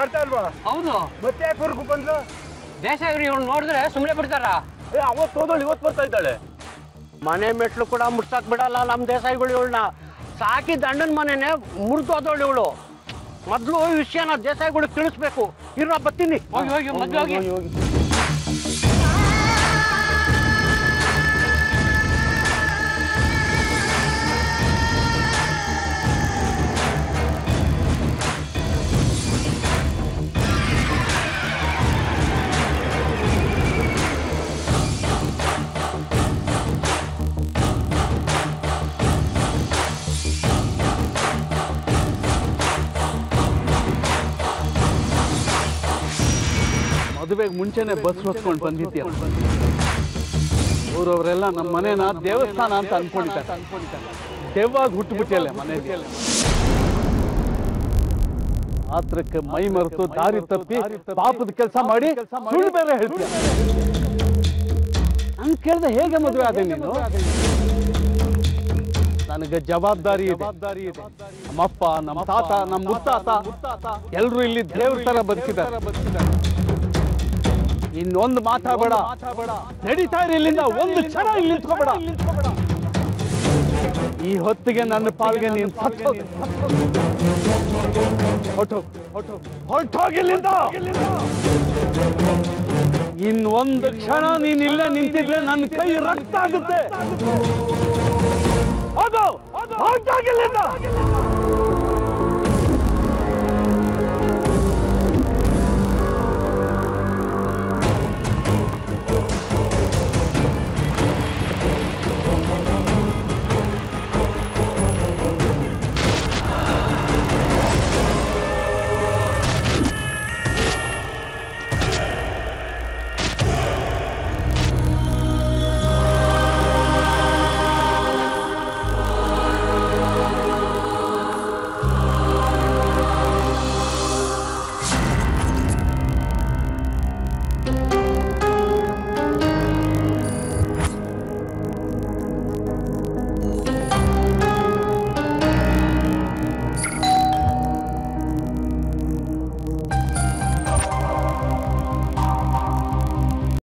ಮಾಡ್ತಾ ಇಲ್ವಾ ಹೌದು ಮತ್ತೆ ಯಾಕೆ ಊರ್ಗೂ ಬಂದ್ಲು ದೇಸಾಯಿ ಇವ್ನು ನೋಡಿದ್ರೆ ಸುಮ್ಮನೆ ಬಿಡ್ತಾರ ಏ ಅವತ್ತು ಹೋದಳು ಇವತ್ತು ಬರ್ತಾ ಇದ್ದಾಳೆ ಮನೆ ಮೆಟ್ಲು ಕೂಡ ಮುಟ್ಸಕ್ ಬಿಡಲ್ಲ ನಮ್ಮ ದೇಸಾಯಿಗಳು ಇವಳನ್ನ ಸಾಕಿ ದಂಡನ ಮನೆನೆ ಮುರಿದು ಹೋದವಳು ಇವಳು ಮೊದಲು ಈ ವಿಷಯನ ದೇಸಾಯಿಗಳಿಗೆ ತಿಳಿಸ್ಬೇಕು ಇರೋ ಬರ್ತೀನಿ ಹೋಗಿ ಹೋಗಿ ಮದ್ವೆ ಹೋಗಿ ಮದುವೆಗೆ ಮುಂಚೆನೆ ಬಸ್ ಹೊತ್ಕೊಂಡು ಬಂದಿದ್ಯ ಊರವರೆಲ್ಲ ನಮ್ಮ ಮನೇನ ದೇವಸ್ಥಾನ ಅಂತ ಅನ್ಕೊಂಡಿದ್ದಾರೆ ದೆವ್ವಾಗಿ ಹುಟ್ಟುಬಿಟ್ಟಿಯಲ್ಲ ಮನೆಗೆ ಆತ್ರಕ್ಕೆ ಮೈ ಮರೆತು ದಾರಿ ತಪ್ಪಿ ಪಾಪದ ಕೆಲಸ ಮಾಡಿ ಸುಳ್ಳು ಬೇರೆ ಹೇಳ್ತೀಯ ನಾನು ಕೇಳ್ದೆ ಹೇಗೆ ಮದುವೆ ಆದೆ ನೀನು ನನಗೆ ಜವಾಬ್ದಾರಿ ಇದೆ ನಮ್ಮಪ್ಪ ನಮ್ಮ ತಾತ ನಮ್ಮ ಮುತ್ತಾತ ಎಲ್ರು ಇಲ್ಲಿ ದೇವ್ರ ತರ ಬದುಕಿದ್ದಾರೆ ಇನ್ನೊಂದು ಮಾತಾಡಬೇಡ ನಡೀತಾ ಇರಿ ಇಲ್ಲಿಂದ ಒಂದು ಕ್ಷಣ ಇಲ್ಲಿ ನಿಂತ್ಕೋಬೇಡ ಈ ಹೊತ್ತಿಗೆ ನನ್ನ ಪಾಲ್ಗೆ ನೀನ್ ಸತ್ತೋಗು. ಹೊರ್ಟೋಗು, ಹೊರ್ಟೋಗು, ಹೊರ್ಟೋಗು ಇಲ್ಲಿಂದ ಇನ್ನೊಂದು ಕ್ಷಣ ನೀನ್ ಇಲ್ಲೇ ನಿಂತಿದ್ರೆ ನನ್ನ ಕೈ ರಕ್ತ ಆಗುತ್ತೆ ಹೋಗು ಹೊರ್ಟೋಗು ಇಲ್ಲಿಂದ